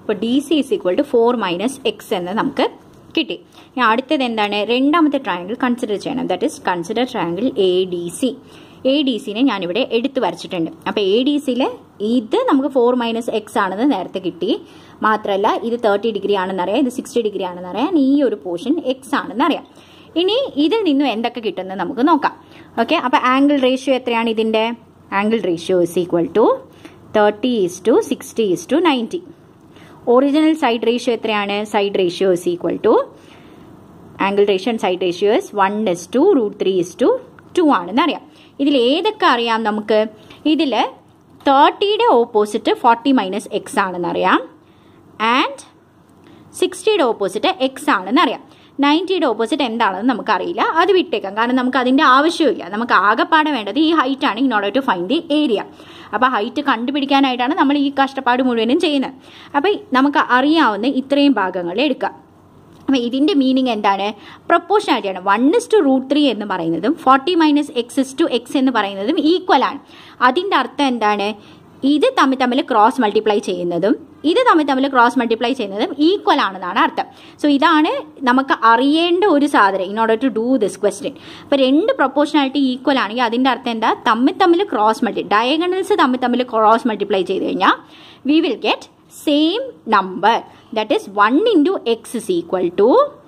അപ്പോൾ D C is equal to four minus x എന്ന് നമുക്ക് കിട്ടി ഇനി അടുത്തത് എന്താണ് രണ്ടാമത്തെ ട്രയാങ്കിൾ കൺസിഡർ ചെയ്യണം that is consider triangle A D C A D സിനെ ഞാനിവിടെ എടുത്തു വരച്ചിട്ടുണ്ട് അപ്പോൾ എ ഡി സിയിൽ ഇത് നമുക്ക് ഫോർ മൈനസ് എക്സ് ആണെന്ന് നേരത്തെ കിട്ടി മാത്രമല്ല ഇത് തേർട്ടി ഡിഗ്രി ആണെന്ന് അറിയാം ഇത് സിക്സ്റ്റി ഡിഗ്രി ആണെന്ന് അറിയാം ഈ ഒരു പോർഷൻ എക്സ് ആണെന്ന് അറിയാം ഇനി ഇതിൽ നിന്നും എന്തൊക്കെ കിട്ടുന്നത് നമുക്ക് നോക്കാം ഓക്കെ അപ്പോൾ ആംഗിൾ റേഷ്യോ എത്രയാണ് ഇതിൻ്റെ angle ratio is equal to thirty is to sixty is to ninety original side ratio എത്രയാണ് side ratio is equal to angle ratio and side ratio is one is to root three is to two ആണെന്ന് അറിയാം ഇതിൽ ഏതൊക്കെ അറിയാം നമുക്ക് ഇതിൽ തേർട്ടിയുടെ opposite forty minus x ആണെന്ന് അറിയാം ആൻഡ് സിക്സ്റ്റിയുടെ ഓപ്പോസിറ്റ് എക്സ് ആണെന്ന് അറിയാം നയൻറ്റിയുടെ ഓപ്പോസിറ്റ് എന്താണെന്ന് നമുക്കറിയില്ല അത് വിട്ടേക്കാം കാരണം നമുക്ക് അതിൻ്റെ ആവശ്യമില്ല നമുക്ക് ആകെപ്പാടെ വേണ്ടത് ഈ ഹൈറ്റ് ആണ് in order to find the area അപ്പോൾ ഹൈറ്റ് കണ്ടുപിടിക്കാനായിട്ടാണ് നമ്മൾ ഈ കഷ്ടപ്പാട് മുഴുവനും ചെയ്യുന്നത് അപ്പോൾ നമുക്ക് അറിയാവുന്ന ഇത്രയും ഭാഗങ്ങൾ എടുക്കാം അപ്പോൾ ഇതിൻ്റെ മീനിങ് എന്താണ് പ്രൊപ്പോർഷനാലിറ്റിയാണ് one is to root three എന്ന് പറയുന്നതും forty minus x is to x എന്ന് പറയുന്നതും ഈക്വൽ ആണ് അതിൻ്റെ അർത്ഥം എന്താണ് ഇത് തമ്മിൽ തമ്മിൽ ക്രോസ് മൾട്ടിപ്ലൈ ചെയ്യുന്നതും ഇത് തമ്മിൽ തമ്മിൽ ക്രോസ് മൾട്ടിപ്ലൈ ചെയ്യുന്നതും ഈക്വൽ ആണെന്നാണ് അർത്ഥം സോ ഇതാണ് നമുക്ക് അറിയേണ്ട ഒരു സാധനം in order to do this question അപ്പോൾ രണ്ട് പ്രൊപ്പോർഷനാലിറ്റി ഈക്വൽ ആണെങ്കിൽ അതിൻ്റെ അർത്ഥം എന്താ തമ്മിൽ തമ്മിൽ ക്രോസ് മൾട്ടി ഡയഗണൽസ് തമ്മിൽ തമ്മിൽ ക്രോസ് മൾട്ടിപ്ലൈ ചെയ്ത് കഴിഞ്ഞാൽ we will get same number that is one into x is equal to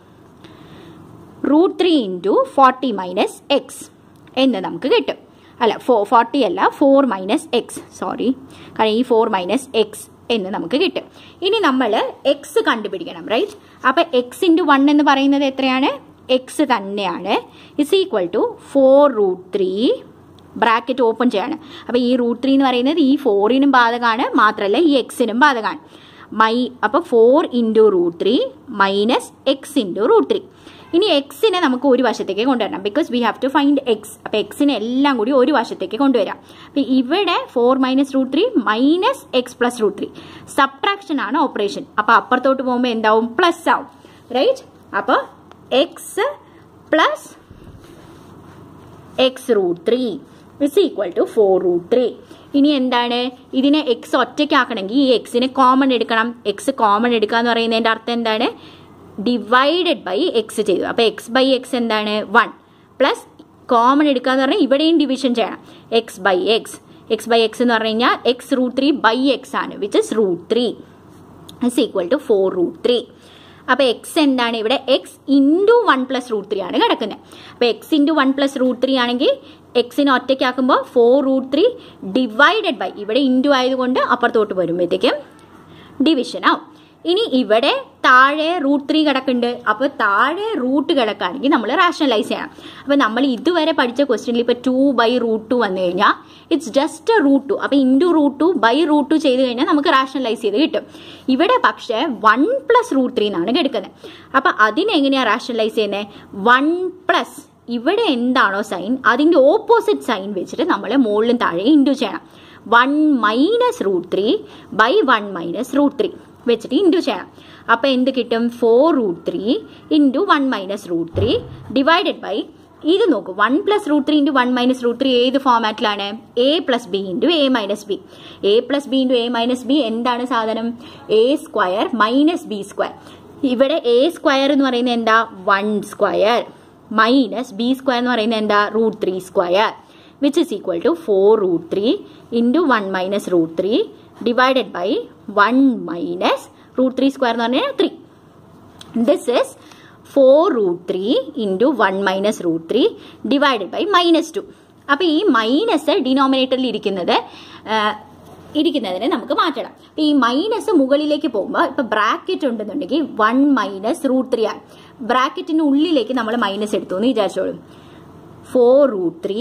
root three into forty minus x എന്ന് നമുക്ക് കിട്ടും അല്ല ഫോ ഫോർട്ടി അല്ല ഫോർ മൈനസ് എക്സ് സോറി കാരണം ഈ ഫോർ മൈനസ് എക്സ് എന്ന് നമുക്ക് കിട്ടും ഇനി നമ്മൾ എക്സ് കണ്ടുപിടിക്കണം റൈറ്റ് അപ്പോൾ എക്സ് ഇൻറ്റു വൺ എന്ന് പറയുന്നത് എത്രയാണ് എക്സ് തന്നെയാണ് is equal to four root three bracket open ചെയ്യാണ് അപ്പോൾ ഈ റൂട്ട് ത്രീ എന്ന് പറയുന്നത് ഈ ഫോറിനും ബാധകമാണ് മാത്രമല്ല ഈ എക്സിനും ബാധകമാണ് മൈ അപ്പോൾ four into root three minus x into root three ഇനി എക്സിനെ നമുക്ക് ഒരു വശത്തേക്ക് കൊണ്ടുവരണം because we have to find x അപ്പോൾ എക്സിനെ എല്ലാം കൂടി ഒരു വശത്തേക്ക് കൊണ്ടുവരാം അപ്പോൾ ഇവിടെ four minus root three minus x plus root three subtraction ആണ് ഓപ്പറേഷൻ അപ്പോൾ അപ്പുറത്തോട്ട് പോകുമ്പോൾ എന്താവും പ്ലസ് ആവും റൈറ്റ് അപ്പോൾ x plus x root three is equal to four root three ഇനി എന്താണ് ഇതിനെ എക്സ് ഒറ്റയ്ക്കാക്കണമെങ്കിൽ ഈ എക്സിനെ കോമൺ എടുക്കണം എക്സ് കോമൺ എടുക്കുക എന്ന് പറയുന്നതിൻ്റെ അർത്ഥം എന്താണ് ഡിവൈഡഡ് ബൈ എക്സ് ചെയ്തു അപ്പോൾ എക്സ് ബൈ എക്സ് എന്താണ് വൺ പ്ലസ് കോമൺ എടുക്കുക എന്ന് പറഞ്ഞാൽ ഇവിടെയും ഡിവിഷൻ ചെയ്യണം x by x x by x എന്ന് പറഞ്ഞു കഴിഞ്ഞാൽ x root three by x ആണ് which is root three is equal to four root three അപ്പോൾ എക്സ് എന്താണ് ഇവിടെ x into one plus root three ആണ് കിടക്കുന്നത് അപ്പോൾ x into one plus root three ആണെങ്കിൽ എക്സിനെ ഒറ്റയ്ക്കാക്കുമ്പോൾ four root three divided by ഇവിടെ ഇൻറ്റു ആയതുകൊണ്ട് അപ്പുറത്തോട്ട് വരുമ്പോഴത്തേക്കും ഡിവിഷൻ ആവും ഇനി ഇവിടെ താഴെ റൂട്ട് ത്രീ കിടക്കുന്നുണ്ട് അപ്പോൾ താഴെ റൂട്ട് കിടക്കുകയാണെങ്കിൽ നമ്മൾ റാഷണലൈസ് ചെയ്യണം അപ്പോൾ നമ്മൾ ഇതുവരെ പഠിച്ച ക്വസ്റ്റ്യനിൽ ഇപ്പോൾ ടു ബൈ റൂട്ട് ടു വന്നു കഴിഞ്ഞാൽ ഇറ്റ്സ് ജസ്റ്റ് റൂട്ട് ടു അപ്പോൾ into root two by root two ചെയ്ത് കഴിഞ്ഞാൽ നമുക്ക് റാഷണലൈസ് ചെയ്ത് കിട്ടും ഇവിടെ പക്ഷേ വൺ പ്ലസ് റൂട്ട് ത്രീ എന്നാണ് കിടക്കുന്നത് അപ്പോൾ അതിനെങ്ങനെയാണ് റാഷണലൈസ് ചെയ്യുന്നത് വൺ പ്ലസ് ഇവിടെ എന്താണോ സൈൻ അതിൻ്റെ ഓപ്പോസിറ്റ് സൈൻ വെച്ചിട്ട് നമ്മൾ മുകളിലും താഴെ ഇൻറ്റു ചെയ്യണം one minus root three by one minus root three വെച്ചിട്ട് ഇൻറ്റു ചെയ്യണം അപ്പോൾ എന്ത് കിട്ടും four root three into one minus root three divided by ഇത് നോക്കൂ one plus root three into one minus root three ഏത് ഫോമാറ്റിലാണ് a plus b into a minus b a plus b into a minus b എന്താണ് സാധനം a square minus b square ഇവിടെ a square എന്ന് പറയുന്നത് എന്താ one square minus b square എന്ന് പറയുന്നത് എന്താ root three square which is equal to four root three into one minus root three divided by one minus root three square എന്ന് പറഞ്ഞാൽ three this is four root three into one minus root three divided by minus two അപ്പോൾ ഈ minus ഡിനോമിനേറ്ററിൽ ഇരിക്കുന്നത് ഇരിക്കുന്നതിനെ നമുക്ക് മാറ്റണം അപ്പൊ ഈ മൈനസ് മുകളിലേക്ക് പോകുമ്പോൾ ഇപ്പൊ ബ്രാക്കറ്റ് ഉണ്ടെന്നുണ്ടെങ്കിൽ വൺ മൈനസ് റൂട്ട് ത്രീ ആണ് ബ്രാക്കറ്റിന്റെ ഉള്ളിലേക്ക് നമ്മൾ മൈനസ് എടുത്തു എന്ന് വിചാരിച്ചോളും ഫോർ റൂട്ട് ത്രീ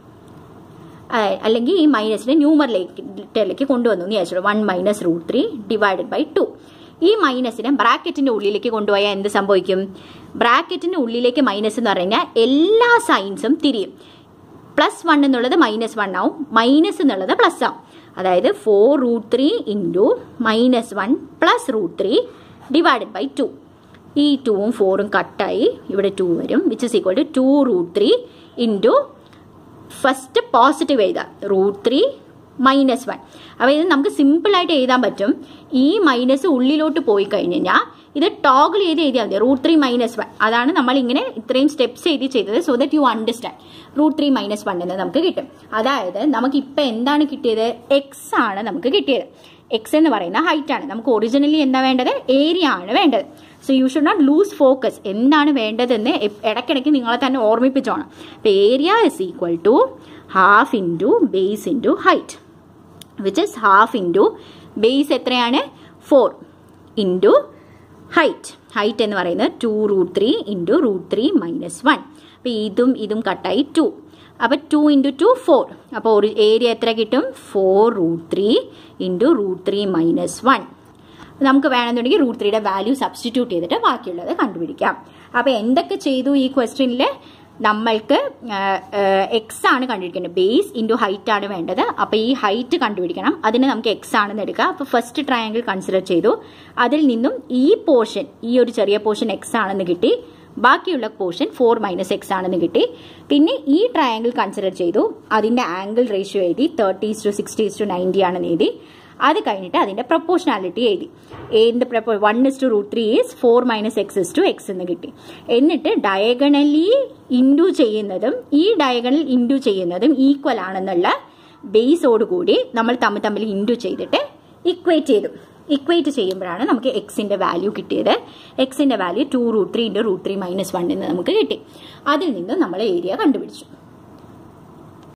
അല്ലെങ്കിൽ ഈ മൈനസിനെ ന്യൂമറിലേക്ക് കൊണ്ടുവന്നു എന്ന് വിചാരിച്ചോളൂ one minus root three divided by two ഈ മൈനസിനെ ബ്രാക്കറ്റിന്റെ ഉള്ളിലേക്ക് കൊണ്ടുപോയാൽ എന്ത് സംഭവിക്കും ബ്രാക്കറ്റിന്റെ ഉള്ളിലേക്ക് മൈനസ് എന്ന് പറഞ്ഞു കഴിഞ്ഞാൽ എല്ലാ സൈൻസും തിരിയും പ്ലസ് വൺ എന്നുള്ളത് മൈനസ് വൺ ആവും മൈനസ് എന്നുള്ളത് പ്ലസ് ആവും അതായത് four root three into minus one plus root three divided by two ഈ ടൂവും ഫോറും കട്ടായി ഇവിടെ ടു വരും which is equal to two root three into first positive എഴുതാം റൂട്ട് ത്രീ മൈനസ് വൺ അപ്പോൾ ഇത് നമുക്ക് സിമ്പിളായിട്ട് എഴുതാൻ പറ്റും ഈ മൈനസ് ഉള്ളിലോട്ട് പോയി കഴിഞ്ഞ് കഴിഞ്ഞാൽ ഇത് ടോഗിൾ ചെയ്ത് എഴുതിയാൽ മതി റൂട്ട് ത്രീ മൈനസ് വൺ അതാണ് നമ്മൾ ഇങ്ങനെ ഇത്രയും സ്റ്റെപ്സ് എഴുതി ചെയ്തത് so that you understand root three minus one എന്ന് നമുക്ക് കിട്ടും അതായത് നമുക്ക് ഇപ്പം എന്താണ് കിട്ടിയത് എക്സ് ആണ് നമുക്ക് കിട്ടിയത് എക്സ് എന്ന് പറയുന്ന ഹൈറ്റ് ആണ് നമുക്ക് ഒറിജിനലി എന്താ വേണ്ടത് ഏരിയ ആണ് വേണ്ടത് so you should not lose focus എന്താണ് വേണ്ടതെന്ന് എപ്- ഇടയ്ക്കിടയ്ക്ക് നിങ്ങളെ തന്നെ ഓർമ്മിപ്പിച്ചോണം അപ്പം area is equal to half into base into height which is half into base എത്രയാണ് ഫോർ ഇൻറ്റു ഹൈറ്റ് ഹൈറ്റ് എന്ന് പറയുന്നത് two root three into root three minus one അപ്പോൾ ഇതും ഇതും കട്ടായി ടു അപ്പോൾ ടു ഇൻറ്റു ടു ഫോർ അപ്പോൾ ഒരു ഏരിയ എത്ര കിട്ടും four root three into root three minus one നമുക്ക് വേണമെന്നുണ്ടെങ്കിൽ റൂട്ട് ത്രീയുടെ വാല്യൂ സബ്സ്റ്റിറ്റ്യൂട്ട് ചെയ്തിട്ട് ബാക്കിയുള്ളത് കണ്ടുപിടിക്കാം അപ്പോൾ എന്തൊക്കെ ചെയ്തു ഈ ക്വസ്റ്റ്യനിൽ നമ്മൾക്ക് എക്സ് ആണ് കണ്ടുപിടിക്കേണ്ടത് ബേസ് ഇൻറ്റു ഹൈറ്റ് ആണ് വേണ്ടത് അപ്പോൾ ഈ ഹൈറ്റ് കണ്ടുപിടിക്കണം അതിന് നമുക്ക് എക്സ് ആണെന്ന് എടുക്കുക അപ്പോൾ ഫസ്റ്റ് ട്രയാങ്കിൾ കൺസിഡർ ചെയ്തു അതിൽ നിന്നും ഈ പോർഷൻ ഈ ഒരു ചെറിയ പോർഷൻ എക്സ് ആണെന്ന് കിട്ടി ബാക്കിയുള്ള പോർഷൻ ഫോർ മൈനസ് എക്സ് ആണെന്ന് കിട്ടി പിന്നെ ഈ ട്രയാങ്കിൾ കൺസിഡർ ചെയ്തു അതിന്റെ ആംഗിൾ റേഷ്യോ എഴുതി thirty to sixty to ninety ആണെന്ന് എഴുതി അത് കഴിഞ്ഞിട്ട് അതിന്റെ പ്രൊപ്പോർഷനാലിറ്റി എഴുതി എന്ത് പ്രൊപ്പോ one is to root three is four minus x is to x എന്ന് കിട്ടി എന്നിട്ട് ഡയഗണലി ഇൻഡു ചെയ്യുന്നതും ഈ ഡയഗണൽ ഇൻഡു ചെയ്യുന്നതും ഈക്വൽ ആണെന്നുള്ള ബേസോടുകൂടി നമ്മൾ തമ്മിൽ തമ്മിൽ ഇൻഡു ചെയ്തിട്ട് ഇക്വേറ്റ് ചെയ്തു ഇക്വേറ്റ് ചെയ്യുമ്പോഴാണ് നമുക്ക് എക്സിന്റെ വാല്യൂ കിട്ടിയത് എക്സിന്റെ value two root three into root three minus one എന്ന് നമുക്ക് കിട്ടി അതിൽ നിന്ന് നമ്മൾ ഏരിയ കണ്ടുപിടിച്ചു